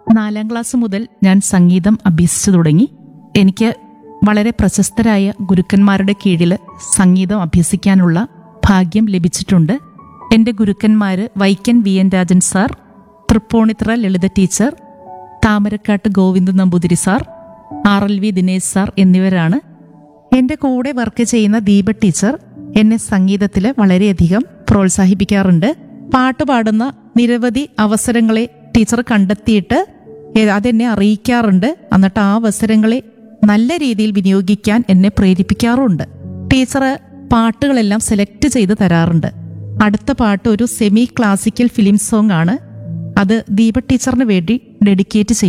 നാലാം ക്ലാസ് മുതൽ ഞാൻ സംഗീതം അഭ്യസിച്ചു തുടങ്ങി എനിക്ക് വളരെ പ്രശസ്തരായ ഗുരുക്കന്മാരുടെ കീഴിൽ സംഗീതം അഭ്യസിക്കാനുള്ള ഭാഗ്യം ലഭിച്ചിട്ടുണ്ട് എൻ്റെ ഗുരുക്കന്മാർ Vaikom V N Rajan sir Tripunithura Lalitha teacher Thamarakkad Govinda Namboothiri sir R L V Dinesh sir എന്നിവരാണ് എൻ്റെ കൂടെ വർക്ക് ചെയ്യുന്ന ദീപ ടീച്ചർ എന്നെ സംഗീതത്തിൽ വളരെയധികം പ്രോത്സാഹിപ്പിക്കാറുണ്ട് പാട്ട് പാടുന്ന നിരവധി അവസരങ്ങളെ ടീച്ചർ കണ്ടെത്തിയിട്ട് എ- അതെന്നെ അറിയിക്കാറുണ്ട് എന്നിട്ട് ആ അവസരങ്ങളെ നല്ല രീതിയിൽ വിനിയോഗിക്കാൻ എന്നെ പ്രേരിപ്പിക്കാറുണ്ട് ടീച്ചർ പാട്ടുകളെല്ലാം സെലക്ട് ചെയ്ത് തരാറുണ്ട് അടുത്ത പാട്ട് ഒരു സെമി ക്ലാസിക്കൽ ഫിലിം സോങ് ആണ് അത് ദീപ ടീച്ചറിന് വേണ്ടി ഡെഡിക്കേറ്റ് ചെയ്യും